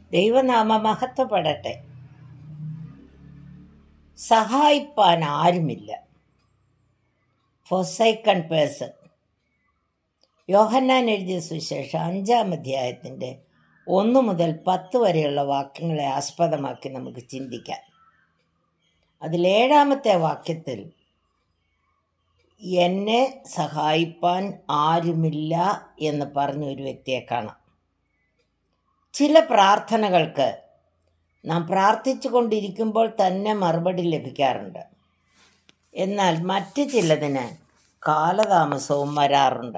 ദൈവനാമ മഹത്വപ്പെടട്ടെ സഹായിപ്പാൻ ആരുമില്ല ഫൊസൈക്കൺ പേഴ്സൺ യോഹന്നാൻ എഴുതിയ സുശേഷം അഞ്ചാം അധ്യായത്തിൻ്റെ ഒന്ന് മുതൽ പത്ത് വരെയുള്ള വാക്യങ്ങളെ ആസ്പദമാക്കി നമുക്ക് ചിന്തിക്കാം അതിലേഴാമത്തെ വാക്യത്തിൽ എന്നെ സഹായിപ്പാൻ ആരുമില്ല എന്ന് പറഞ്ഞ ഒരു വ്യക്തിയെ കാണാം ചില പ്രാർത്ഥനകൾക്ക് നാം പ്രാർത്ഥിച്ചു കൊണ്ടിരിക്കുമ്പോൾ തന്നെ മറുപടി ലഭിക്കാറുണ്ട് എന്നാൽ മറ്റ് ചിലതിന് കാലതാമസവും വരാറുണ്ട്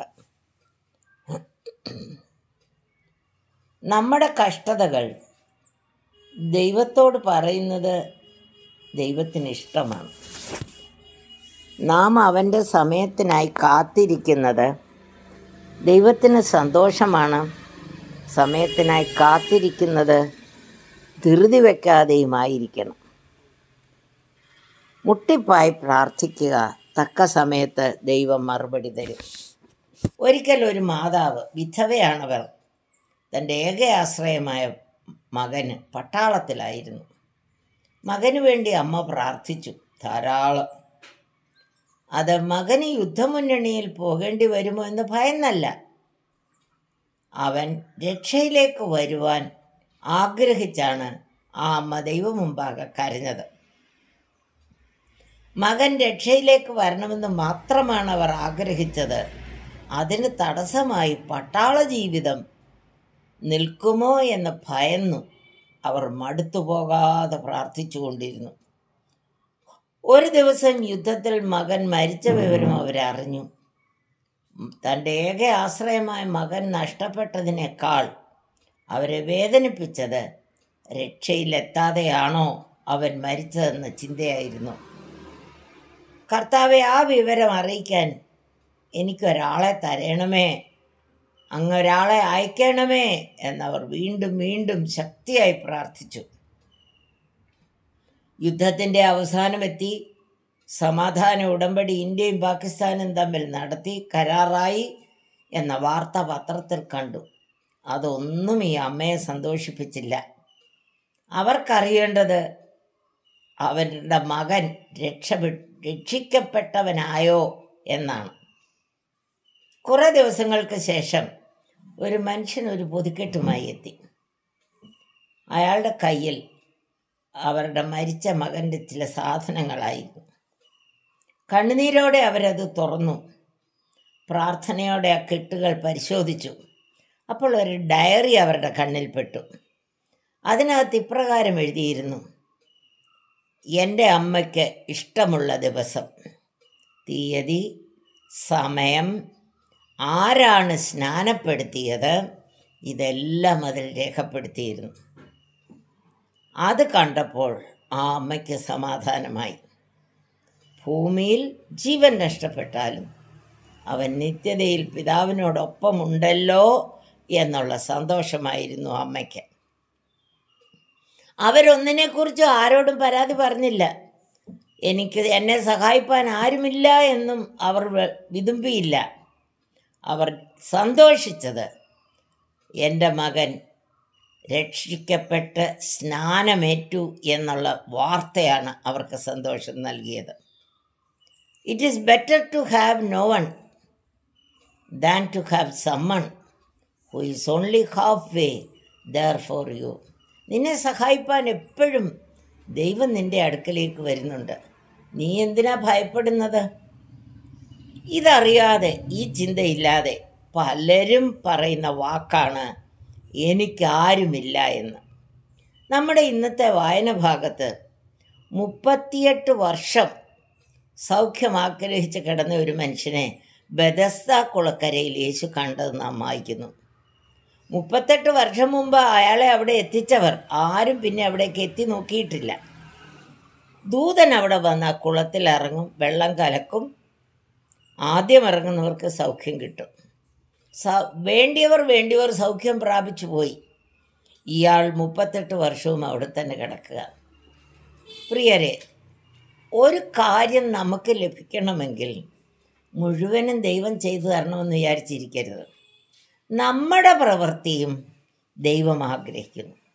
നമ്മുടെ കഷ്ടതകൾ ദൈവത്തോട് പറയുന്നത് ദൈവത്തിന് ഇഷ്ടമാണ് നാം അവൻ്റെ സമയത്തിനായി കാത്തിരിക്കുന്നത് ദൈവത്തിന് സന്തോഷമാണ് സമയത്തിനായി കാത്തിരിക്കുന്നത് ധൃതി വയ്ക്കാതെയുമായിരിക്കണം മുട്ടിപ്പായി പ്രാർത്ഥിക്കുക തക്ക സമയത്ത് ദൈവം മറുപടി തരും ഒരിക്കൽ ഒരു മാതാവ് വിധവയാണവർ തൻ്റെ ഏക ആശ്രയമായ മകന് പട്ടാളത്തിലായിരുന്നു മകന് വേണ്ടി അമ്മ പ്രാർത്ഥിച്ചു ധാരാളം അത് മകന് യുദ്ധമുന്നണിയിൽ പോകേണ്ടി വരുമോ എന്ന് ഭയന്നല്ല അവൻ രക്ഷയിലേക്ക് വരുവാൻ ആഗ്രഹിച്ചാണ് ആ അമ്മ ദൈവം മുമ്പാകെ കരഞ്ഞത് മകൻ രക്ഷയിലേക്ക് വരണമെന്ന് മാത്രമാണ് അവർ ആഗ്രഹിച്ചത് അതിന് തടസ്സമായി പട്ടാള ജീവിതം നിൽക്കുമോ എന്ന് ഭയന്നു അവർ മടുത്തു പോകാതെ പ്രാർത്ഥിച്ചുകൊണ്ടിരുന്നു ഒരു ദിവസം യുദ്ധത്തിൽ മകൻ മരിച്ച വിവരം അവരറിഞ്ഞു തൻ്റെ ഏക ആശ്രയമായ മകൻ നഷ്ടപ്പെട്ടതിനേക്കാൾ അവരെ വേദനിപ്പിച്ചത് രക്ഷയിലെത്താതെയാണോ അവൻ മരിച്ചതെന്ന ചിന്തയായിരുന്നു കർത്താവെ ആ വിവരം അറിയിക്കാൻ എനിക്കൊരാളെ തരണമേ അങ്ങൊരാളെ അയക്കണമേ എന്നവർ വീണ്ടും വീണ്ടും ശക്തിയായി പ്രാർത്ഥിച്ചു യുദ്ധത്തിൻ്റെ അവസാനമെത്തി സമാധാന ഉടമ്പടി ഇന്ത്യയും പാകിസ്ഥാനും തമ്മിൽ നടത്തി കരാറായി എന്ന വാർത്ത പത്രത്തിൽ കണ്ടു അതൊന്നും ഈ അമ്മയെ സന്തോഷിപ്പിച്ചില്ല അവർക്കറിയേണ്ടത് അവരുടെ മകൻ രക്ഷപെ രക്ഷിക്കപ്പെട്ടവനായോ എന്നാണ് കുറേ ദിവസങ്ങൾക്ക് ശേഷം ഒരു മനുഷ്യൻ ഒരു പൊതിക്കെട്ടുമായി എത്തി അയാളുടെ കയ്യിൽ അവരുടെ മരിച്ച മകൻ്റെ ചില സാധനങ്ങളായിരുന്നു കണ്ണുനീരോടെ അവരത് തുറന്നു പ്രാർത്ഥനയോടെ ആ കെട്ടുകൾ പരിശോധിച്ചു അപ്പോൾ ഒരു ഡയറി അവരുടെ കണ്ണിൽപ്പെട്ടു അതിനകത്ത് ഇപ്രകാരം എഴുതിയിരുന്നു എൻ്റെ അമ്മയ്ക്ക് ഇഷ്ടമുള്ള ദിവസം തീയതി സമയം ആരാണ് സ്നാനപ്പെടുത്തിയത് ഇതെല്ലാം അതിൽ രേഖപ്പെടുത്തിയിരുന്നു അത് കണ്ടപ്പോൾ ആ അമ്മയ്ക്ക് സമാധാനമായി ഭൂമിയിൽ ജീവൻ നഷ്ടപ്പെട്ടാലും അവൻ നിത്യതയിൽ പിതാവിനോടൊപ്പമുണ്ടല്ലോ എന്നുള്ള സന്തോഷമായിരുന്നു അമ്മയ്ക്ക് അവരൊന്നിനെക്കുറിച്ചും ആരോടും പരാതി പറഞ്ഞില്ല എനിക്ക് എന്നെ സഹായിപ്പാൻ ആരുമില്ല എന്നും അവർ വിതുമ്പിയില്ല അവർ സന്തോഷിച്ചത് എൻ്റെ മകൻ രക്ഷിക്കപ്പെട്ട് സ്നാനമേറ്റു എന്നുള്ള വാർത്തയാണ് അവർക്ക് സന്തോഷം നൽകിയത് it is better to have no one than to have someone who is only halfway there for you നിന്നെ സഹായിപ്പാൻ എപ്പോഴും ദൈവം നിൻ്റെ അടുക്കലേക്ക് വരുന്നുണ്ട് നീ എന്തിനാ ഭയപ്പെടുന്നത് ഇതറിയാതെ ഈ ചിന്തയില്ലാതെ പലരും പറയുന്ന വാക്കാണ് എനിക്കാരുമില്ല എന്ന് നമ്മുടെ ഇന്നത്തെ വായന ഭാഗത്ത് മുപ്പത്തിയെട്ട് വർഷം സൗഖ്യം ആഗ്രഹിച്ച് കിടന്ന ഒരു മനുഷ്യനെ ബദസ്ത കുളക്കരയിൽ യേശു കണ്ടത് നാം വായിക്കുന്നു മുപ്പത്തെട്ട് വർഷം മുമ്പ് അയാളെ അവിടെ എത്തിച്ചവർ ആരും പിന്നെ അവിടേക്ക് എത്തി നോക്കിയിട്ടില്ല ദൂതൻ അവിടെ വന്ന് ആ കുളത്തിൽ ഇറങ്ങും വെള്ളം കലക്കും ആദ്യം ഇറങ്ങുന്നവർക്ക് സൗഖ്യം കിട്ടും സ വേണ്ടിയവർ വേണ്ടിയവർ സൗഖ്യം പ്രാപിച്ചു പോയി ഇയാൾ മുപ്പത്തെട്ട് വർഷവും അവിടെ തന്നെ കിടക്കുക പ്രിയരെ ഒരു കാര്യം നമുക്ക് ലഭിക്കണമെങ്കിൽ മുഴുവനും ദൈവം ചെയ്തു തരണമെന്ന് വിചാരിച്ചിരിക്കരുത് നമ്മുടെ പ്രവൃത്തിയും ദൈവം ആഗ്രഹിക്കുന്നു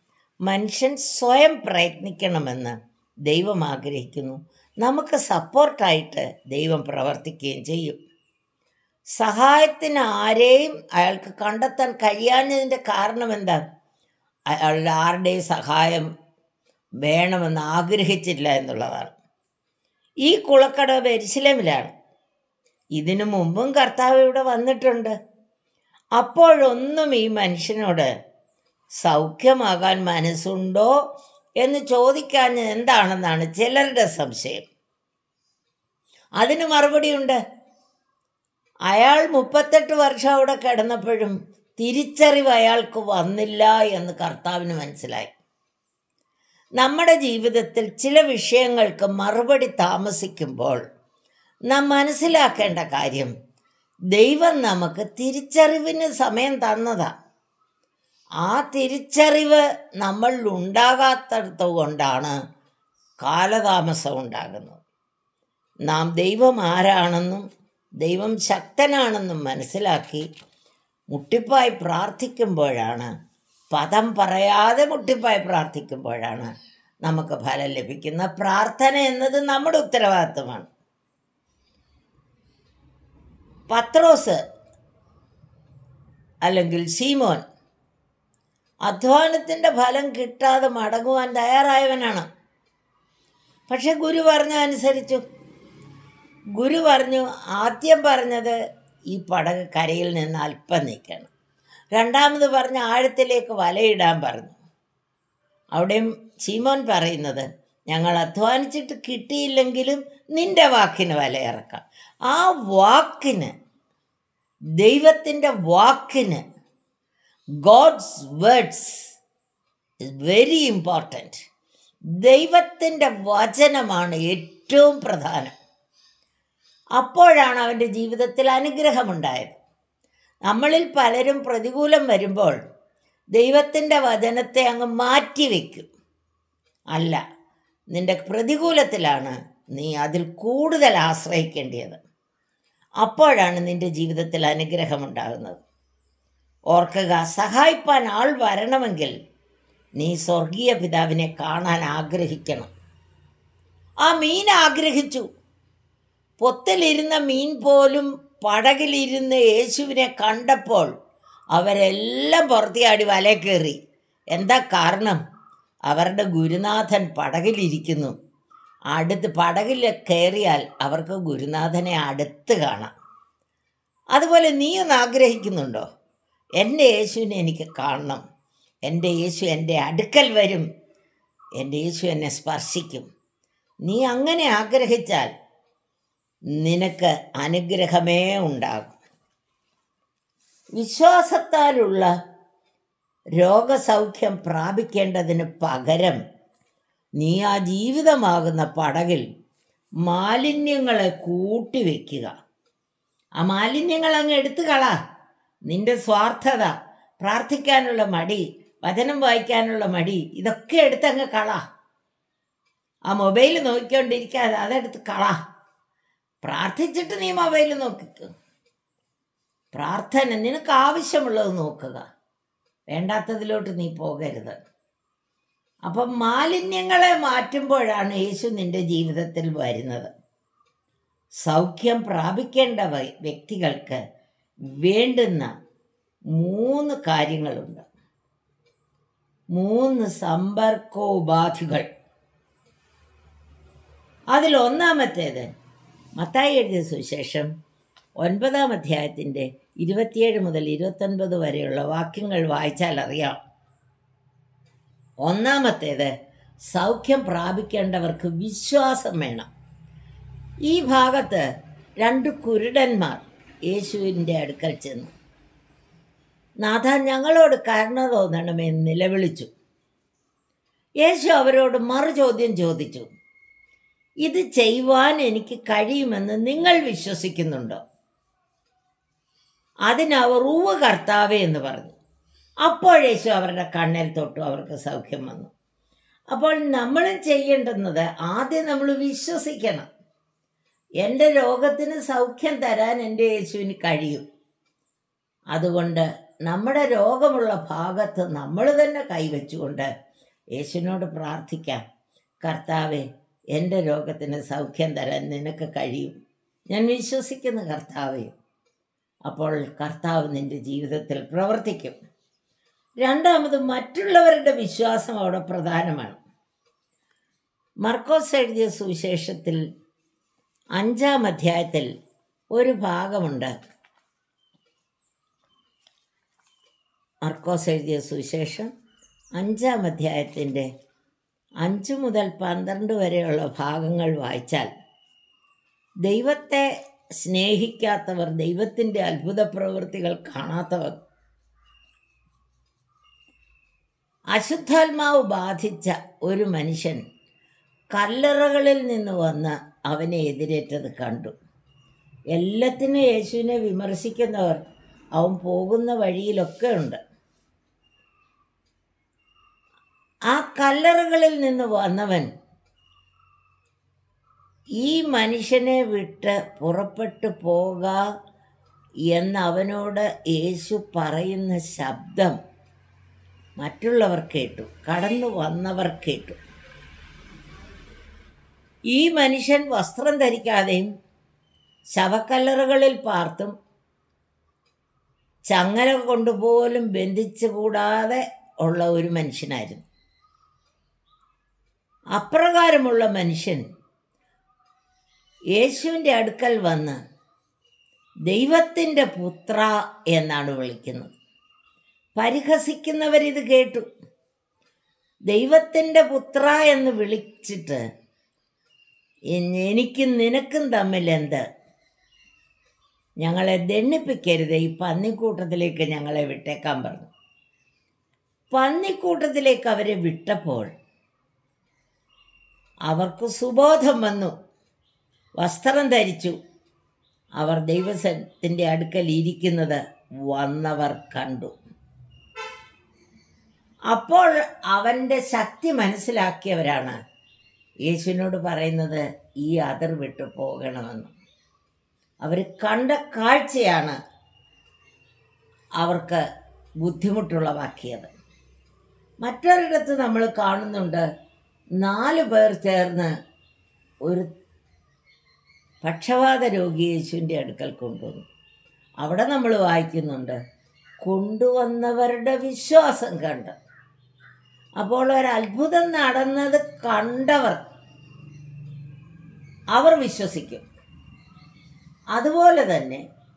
മനുഷ്യൻ സ്വയം പ്രയത്നിക്കണമെന്ന് ദൈവം ആഗ്രഹിക്കുന്നു നമുക്ക് സപ്പോർട്ടായിട്ട് ദൈവം പ്രവർത്തിക്കുകയും ചെയ്യും സഹായത്തിന് ആരെയും അയാൾക്ക് കണ്ടെത്താൻ കഴിയാഞ്ഞതിൻ്റെ കാരണം എന്താ അയാളുടെ ആരുടെയും സഹായം വേണമെന്ന് ആഗ്രഹിച്ചില്ല എന്നുള്ളതാണ് ഈ കുളക്കട ബെരിശിലമിലാണ് ഇതിനു മുമ്പും കർത്താവ് ഇവിടെ വന്നിട്ടുണ്ട് അപ്പോഴൊന്നും ഈ മനുഷ്യനോട് സൗഖ്യമാകാൻ മനസ്സുണ്ടോ എന്ന് ചോദിക്കാൻ എന്താണെന്നാണ് ചിലരുടെ സംശയം അതിന് മറുപടിയുണ്ട് അയാൾ മുപ്പത്തെട്ട് വർഷം അവിടെ കിടന്നപ്പോഴും തിരിച്ചറിവ് അയാൾക്ക് വന്നില്ല എന്ന് കർത്താവിന് മനസ്സിലായി നമ്മുടെ ജീവിതത്തിൽ ചില വിഷയങ്ങൾക്ക് മറുപടി താമസിക്കുമ്പോൾ നാം മനസ്സിലാക്കേണ്ട കാര്യം ദൈവം നമുക്ക് തിരിച്ചറിവിന് സമയം തന്നതാ ആ തിരിച്ചറിവ് നമ്മൾ ഉണ്ടാകാത്തടത്ത് കൊണ്ടാണ് കാലതാമസം ഉണ്ടാകുന്നത് നാം ദൈവം ആരാണെന്നും ദൈവം ശക്തനാണെന്നും മനസ്സിലാക്കി മുട്ടിപ്പായി പ്രാർത്ഥിക്കുമ്പോഴാണ് പദം പറയാതെ മുട്ടിപ്പായി പ്രാർത്ഥിക്കുമ്പോഴാണ് നമുക്ക് ഫലം ലഭിക്കുന്ന പ്രാർത്ഥന എന്നത് നമ്മുടെ ഉത്തരവാദിത്വമാണ് പത്രോസ് അല്ലെങ്കിൽ സീമോൻ അധ്വാനത്തിൻ്റെ ഫലം കിട്ടാതെ മടങ്ങുവാൻ തയ്യാറായവനാണ് പക്ഷെ ഗുരു പറഞ്ഞ അനുസരിച്ചു ഗുരു പറഞ്ഞു ആദ്യം പറഞ്ഞത് ഈ പടക് കരയിൽ നിന്ന് അല്പം നീക്കണം രണ്ടാമത് പറഞ്ഞ ആഴത്തിലേക്ക് വലയിടാൻ പറഞ്ഞു അവിടെയും സീമോൻ പറയുന്നത് ഞങ്ങൾ അധ്വാനിച്ചിട്ട് കിട്ടിയില്ലെങ്കിലും നിന്റെ വാക്കിന് വലയിറക്കാം ആ വാക്കിന് ദൈവത്തിൻ്റെ വാക്കിന് God's words is very important ദൈവത്തിൻ്റെ വചനമാണ് ഏറ്റവും പ്രധാനം അപ്പോഴാണ് അവൻ്റെ ജീവിതത്തിൽ അനുഗ്രഹമുണ്ടായത് നമ്മളിൽ പലരും പ്രതികൂലം വരുമ്പോൾ ദൈവത്തിൻ്റെ വചനത്തെ അങ്ങ് മാറ്റിവെക്കും അല്ല നിന്റെ പ്രതികൂലത്തിലാണ് നീ അതിൽ കൂടുതൽ ആശ്രയിക്കേണ്ടത് അപ്പോഴാണ് നിന്റെ ജീവിതത്തിൽ അനുഗ്രഹമുണ്ടാകുന്നത് ഓർക്കുക സഹായിപ്പാൻ ആൾ വരണമെങ്കിൽ നീ സ്വർഗീയ പിതാവിനെ കാണാൻ ആഗ്രഹിക്കണം ആ മീൻ ആഗ്രഹിച്ചു പൊത്തിലിരുന്ന മീൻ പോലും പടകിലിരുന്ന് യേശുവിനെ കണ്ടപ്പോൾ അവരെല്ലാം പുറത്തിയാടി വല കയറി എന്താ കാരണം അവരുടെ ഗുരുനാഥൻ പടകിലിരിക്കുന്നു അടുത്ത് പടകിൽ കയറിയാൽ അവർക്ക് ഗുരുനാഥനെ അടുത്ത് കാണാം അതുപോലെ നീ ഒന്ന് ആഗ്രഹിക്കുന്നുണ്ടോ എൻ്റെ യേശുവിനെ എനിക്ക് കാണണം എൻ്റെ യേശു എൻ്റെ അടുക്കൽ വരും എൻ്റെ യേശു എന്നെ സ്പർശിക്കും നീ അങ്ങനെ ആഗ്രഹിച്ചാൽ നിനക്ക് അനുഗ്രഹമേ ഉണ്ടാകും വിശ്വാസത്താലുള്ള രോഗസൗഖ്യം പ്രാപിക്കേണ്ടതിന് പകരം നീ ആ ജീവിതമാകുന്ന പടകിൽ മാലിന്യങ്ങളെ കൂട്ടിവെക്കുക ആ മാലിന്യങ്ങൾ അങ്ങ് എടുത്തു കള നിന്റെ സ്വാർത്ഥത പ്രാർത്ഥിക്കാനുള്ള മടി വചനം വായിക്കാനുള്ള മടി ഇതൊക്കെ എടുത്തങ്ങ് കള ആ മൊബൈൽ നോക്കിക്കൊണ്ടിരിക്കാതെ അതെടുത്ത് കള പ്രാർത്ഥിച്ചിട്ട് നീ മൊബൈൽ നോക്കിക്കോ പ്രാർത്ഥന നിനക്ക് ആവശ്യമുള്ളത് നോക്കുക വേണ്ടാത്തതിലോട്ട് നീ പോകരുത് അപ്പം മാലിന്യങ്ങളെ മാറ്റുമ്പോഴാണ് യേശു നിന്റെ ജീവിതത്തിൽ വരുന്നത് സൗഖ്യം പ്രാപിക്കേണ്ട വ- വ്യക്തികൾക്ക് വേണ്ടുന്ന മൂന്ന് കാര്യങ്ങളുണ്ട് മൂന്ന് സമ്പർക്കോപാധികൾ അതിൽ ഒന്നാമത്തേത് മത്തായി എഴുതിയ സുശേഷം ഒൻപതാം അധ്യായത്തിൻ്റെ ഇരുപത്തിയേഴ് മുതൽ ഇരുപത്തൊൻപത് വരെയുള്ള വാക്യങ്ങൾ വായിച്ചാൽ അറിയാം ഒന്നാമത്തേത് സൗഖ്യം പ്രാപിക്കേണ്ടവർക്ക് വിശ്വാസം വേണം ഈ ഭാഗത്ത് രണ്ട് കുരുടന്മാർ യേശുവിൻ്റെ അടുക്കൽ ചെന്നു നാഥ ഞങ്ങളോട് കരുണ തോന്നണമെന്ന് നിലവിളിച്ചു യേശു അവരോട് മറു ചോദ്യം ചോദിച്ചു ഇത് ചെയ്യുവാൻ എനിക്ക് കഴിയുമെന്ന് നിങ്ങൾ വിശ്വസിക്കുന്നുണ്ടോ അതിനവർ ഉവ്വ് കർത്താവേ എന്ന് പറഞ്ഞു അപ്പോൾ യേശു അവരുടെ കണ്ണിൽ തൊട്ടു അവർക്ക് സൗഖ്യം വന്നു അപ്പോൾ നമ്മൾ ചെയ്യേണ്ടുന്നത് ആദ്യം നമ്മൾ വിശ്വസിക്കണം എൻ്റെ രോഗത്തിന് സൗഖ്യം തരാൻ എൻ്റെ യേശുവിന് കഴിയും അതുകൊണ്ട് നമ്മുടെ രോഗമുള്ള ഭാഗത്ത് നമ്മൾ തന്നെ കൈവച്ചുകൊണ്ട് യേശുവിനോട് പ്രാർത്ഥിക്കാം കർത്താവെ എൻ്റെ രോഗത്തിന് സൗഖ്യം തരാൻ നിനക്ക് കഴിയും ഞാൻ വിശ്വസിക്കുന്നു കർത്താവെ അപ്പോൾ കർത്താവ് നിൻ്റെ ജീവിതത്തിൽ പ്രവർത്തിക്കും രണ്ടാമത് മറ്റുള്ളവരുടെ വിശ്വാസം അവിടെ പ്രധാനമാണ് മർക്കോസ് എഴുതിയ സുവിശേഷത്തിൽ അഞ്ചാം അധ്യായത്തിൽ ഒരു ഭാഗമുണ്ട് മർക്കോസ് എഴുതിയ സുവിശേഷം അഞ്ചാം അധ്യായത്തിൻ്റെ അഞ്ച് മുതൽ പന്ത്രണ്ട് വരെയുള്ള ഭാഗങ്ങൾ വായിച്ചാൽ ദൈവത്തെ സ്നേഹിക്കാത്തവർ ദൈവത്തിൻ്റെ അത്ഭുത പ്രവൃത്തികൾ കാണാത്തവർ അശുദ്ധാത്മാവ് ബാധിച്ച ഒരു മനുഷ്യൻ കല്ലറകളിൽ നിന്ന് വന്ന് അവനെ എതിരേറ്റത് കണ്ടു എല്ലാത്തിനും യേശുവിനെ വിമർശിക്കുന്നവർ അവൻ പോകുന്ന വഴിയിലൊക്കെ ഉണ്ട് ആ കല്ലറകളിൽ നിന്ന് വന്നവൻ ഈ മനുഷ്യനെ വിട്ട് പുറപ്പെട്ടു പോക എന്ന് അവനോട് യേശു പറയുന്ന ശബ്ദം മറ്റുള്ളവർ കേട്ടു കടന്നു വന്നവർ കേട്ടു ഈ മനുഷ്യൻ വസ്ത്രം ധരിക്കാതെയും ശവക്കല്ലറുകളിൽ പാർത്തും ചങ്ങല കൊണ്ടുപോലും ബന്ധിച്ചു കൂടാതെ ഉള്ള ഒരു മനുഷ്യനായിരുന്നു അപ്രകാരമുള്ള മനുഷ്യൻ യേശുവിൻ്റെ അടുക്കൽ വന്ന് ദൈവത്തിൻ്റെ പുത്ര എന്നാണ് വിളിക്കുന്നത് പരിഹസിക്കുന്നവരിത് കേട്ടു ദൈവത്തിൻ്റെ പുത്ര എന്ന് വിളിച്ചിട്ട് എനിക്കും നിനക്കും തമ്മിൽ എന്ത് ഞങ്ങളെ ദണ്ണിപ്പിക്കരുത് ഈ പന്നിക്കൂട്ടത്തിലേക്ക് ഞങ്ങളെ വിട്ടേക്കാൻ പറഞ്ഞു പന്നിക്കൂട്ടത്തിലേക്ക് അവരെ വിട്ടപ്പോൾ അവർക്ക് സുബോധം വന്നു വസ്ത്രം ധരിച്ചു അവർ ദൈവത്തിൻ്റെ അടുക്കൽ ഇരിക്കുന്നത് വന്നവർ കണ്ടു അപ്പോൾ അവൻ്റെ ശക്തി മനസ്സിലാക്കിയവരാണ് യേശുവിനോട് പറയുന്നത് ഈ അതിർ വിട്ടു പോകണമെന്ന് അവർ കണ്ട കാഴ്ചയാണ് അവർക്ക് ബുദ്ധിമുട്ടുളവാക്കിയത് മറ്റൊരിടത്ത് നമ്മൾ കാണുന്നുണ്ട് നാല് പേർ ചേർന്ന് ഒരു പക്ഷപാത രോഗി യേശുവിൻ്റെ അടുക്കൽ കൊണ്ടുവന്നു അവിടെ നമ്മൾ വായിക്കുന്നുണ്ട് കൊണ്ടുവന്നവരുടെ വിശ്വാസം കണ്ട് അപ്പോൾ ഒരത്ഭുതം നടന്നത് കണ്ടവർ അവർ വിശ്വസിക്കും അതുപോലെ തന്നെ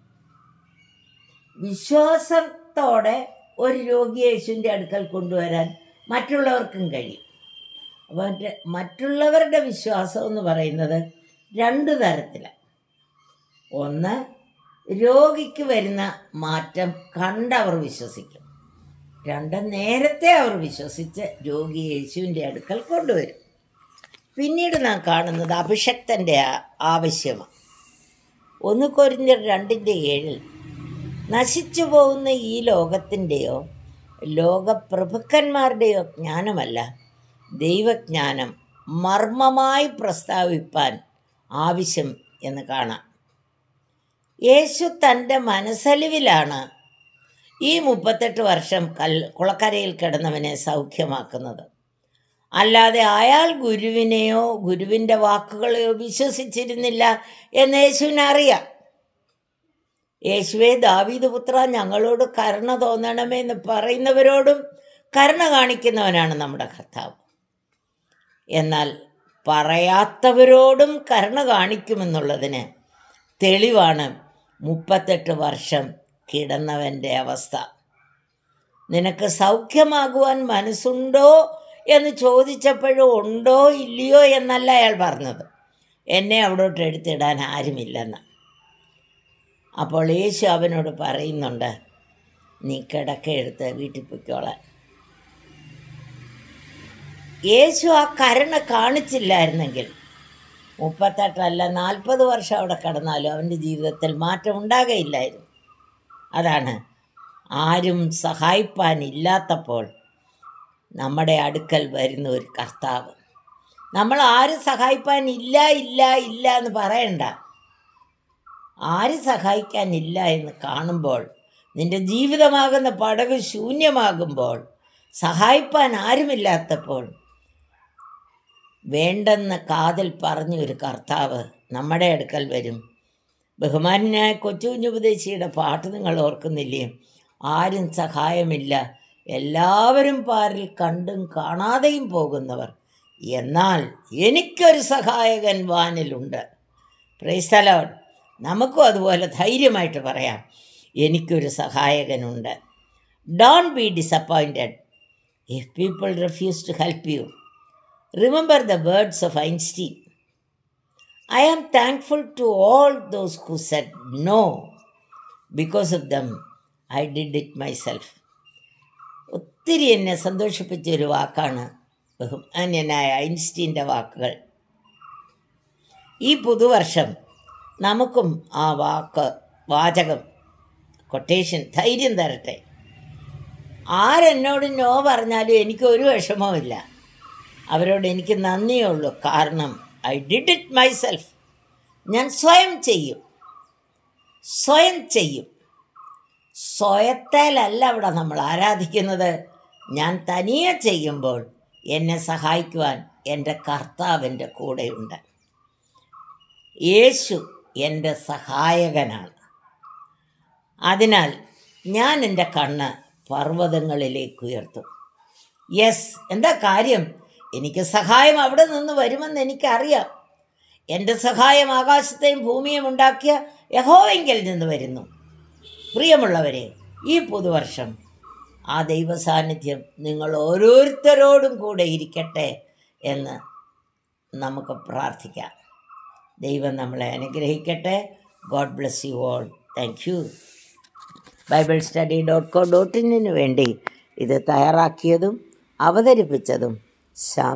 വിശ്വാസത്തോടെ ഒരു രോഗി യേശുവിൻ്റെ അടുക്കൽ കൊണ്ടുവരാൻ മറ്റുള്ളവർക്കും കഴിയും അപ്പോൾ മറ്റുള്ളവരുടെ വിശ്വാസം എന്ന് പറയുന്നത് രണ്ട് തരത്തിലാണ് ഒന്ന് രോഗിക്ക് വരുന്ന മാറ്റം കണ്ടവർ വിശ്വസിക്കും രണ്ട് നേരത്തെ അവർ വിശ്വസിച്ച് രോഗി യേശുവിൻ്റെ അടുക്കൽ കൊണ്ടുവരും പിന്നീട് നാം കാണുന്നത് അഭിഷക്തൻ്റെ ആവശ്യമാണ് ഒന്ന് കൊരിഞ്ഞർ രണ്ടിൻ്റെ ഏഴിൽ നശിച്ചു പോകുന്ന ഈ ലോകത്തിൻ്റെയോ ലോകപ്രഭുക്കന്മാരുടെയോ ജ്ഞാനമല്ല ദൈവജ്ഞാനം മർമ്മമായി പ്രസ്താവിപ്പാൻ ആവശ്യം എന്ന് കാണാം യേശു തൻ്റെ മനസ്സലിവിലാണ് ഈ മുപ്പത്തെട്ട് വർഷം കൽ കുളക്കരയിൽ കിടന്നവനെ സൗഖ്യമാക്കുന്നത് അല്ലാതെ അയാൾ ഗുരുവിനെയോ ഗുരുവിൻ്റെ വാക്കുകളെയോ വിശ്വസിച്ചിരുന്നില്ല എന്ന് യേശുവിനറിയാം യേശുവെ ദാവീദ് പുത്ര ഞങ്ങളോട് കരുണ തോന്നണമേ എന്ന് പറയുന്നവരോടും കരുണ കാണിക്കുന്നവനാണ് നമ്മുടെ കർത്താവ് എന്നാൽ പറയാത്തവരോടും കരുണ കാണിക്കുമെന്നുള്ളതിന് തെളിവാണ് മുപ്പത്തെട്ട് വർഷം കിടന്നവൻ്റെ അവസ്ഥ നിനക്ക് സൗഖ്യമാകുവാൻ മനസ്സുണ്ടോ എന്ന് ചോദിച്ചപ്പോഴും ഉണ്ടോ ഇല്ലയോ എന്നല്ല അയാൾ പറഞ്ഞത് എന്നെ അവിടോട്ട് എടുത്തിടാൻ ആരുമില്ലെന്ന് അപ്പോൾ യേശു അവനോട് പറയുന്നുണ്ട് നീ കിടക്ക എടുത്ത് വീട്ടിൽ പൊയ്ക്കോളാൻ യേശു ആ കരുണ കാണിച്ചില്ലായിരുന്നെങ്കിൽ മുപ്പത്തെട്ടല്ല നാൽപ്പത് വർഷം അവിടെ കടന്നാലും അവൻ്റെ ജീവിതത്തിൽ മാറ്റം ഉണ്ടാകയില്ലായിരുന്നു അതാണ് ആരും സഹായിപ്പാനില്ലാത്തപ്പോൾ നമ്മുടെ അടുക്കൽ വരുന്ന ഒരു കർത്താവ് നമ്മൾ ആരും സഹായിപ്പാൻ ഇല്ല ഇല്ല ഇല്ല എന്ന് പറയണ്ട ആരും സഹായിക്കാനില്ല എന്ന് കാണുമ്പോൾ നിന്റെ ജീവിതമാകുന്ന പടക് ശൂന്യമാകുമ്പോൾ സഹായിപ്പാൻ ആരുമില്ലാത്തപ്പോൾ വേണ്ടെന്ന് കാതിൽ പറഞ്ഞ ഒരു കർത്താവ് നമ്മുടെ അടുക്കൽ വരും ബഹുമാനായ കൊച്ചു കുഞ്ഞുപദേശിയുടെ പാട്ട് നിങ്ങൾ ഓർക്കുന്നില്ലേ ആരും സഹായമില്ല എല്ലാവരും പാരിൽ കണ്ടും കാണാതെയും പോകുന്നവർ എന്നാൽ എനിക്കൊരു സഹായകൻ വാനിലുണ്ട് പ്രൈസ്തലോൺ നമുക്കും അതുപോലെ ധൈര്യമായിട്ട് പറയാം എനിക്കൊരു സഹായകനുണ്ട് don't be disappointed if people refuse to help you remember the words of Einstein I am thankful to all those who said no because of them I did it myself ഒത്തിരി എന്നെ സന്തോഷിപ്പിച്ച ഒരു വാക്കാണ് ബഹുമാന്യനായ ഐൻസ്റ്റീൻ്റെ വാക്കുകൾ ഈ പുതുവർഷം നമുക്കും ആ വാക്ക് വാചകം കൊട്ടേഷൻ ധൈര്യം തരട്ടെ ആരെന്നോട് നോ പറഞ്ഞാലും എനിക്ക് ഒരു വിഷമവുമില്ല അവരോട് എനിക്ക് നന്ദിയേ ഉള്ളൂ കാരണം ഐ ഡിഡ് ഇറ്റ് മൈസെൽഫ് ഞാൻ സ്വയം ചെയ്യും സ്വയം ചെയ്യും സ്വയത്തേലല്ല അവിടെ നമ്മൾ ആരാധിക്കുന്നത് ഞാൻ തനിയെ ചെയ്യുമ്പോൾ എന്നെ സഹായിക്കുവാൻ എൻ്റെ കർത്താവിൻ്റെ കൂടെയുണ്ട് യേശു എൻ്റെ സഹായകനാണ് അതിനാൽ ഞാൻ എൻ്റെ കണ്ണ് പർവ്വതങ്ങളിലേക്ക് ഉയർത്തും യെസ് എന്താ കാര്യം എനിക്ക് സഹായം അവിടെ നിന്ന് വരുമെന്ന് എനിക്കറിയാം എൻ്റെ സഹായം ആകാശത്തെയും ഭൂമിയും ഉണ്ടാക്കിയ യഹോവെങ്കിൽ നിന്ന് വരുന്നു പ്രിയമുള്ളവരെ ഈ പുതുവർഷം ആ ദൈവ സാന്നിധ്യം നിങ്ങൾ ഓരോരുത്തരോടും കൂടെ ഇരിക്കട്ടെ എന്ന് നമുക്ക് പ്രാർത്ഥിക്കാം ദൈവം നമ്മളെ അനുഗ്രഹിക്കട്ടെ God bless you all thank you Bible study dot co dot ഇന്നിന് വേണ്ടി ഇത് തയ്യാറാക്കിയതും അവതരിപ്പിച്ചതും ശ്യാം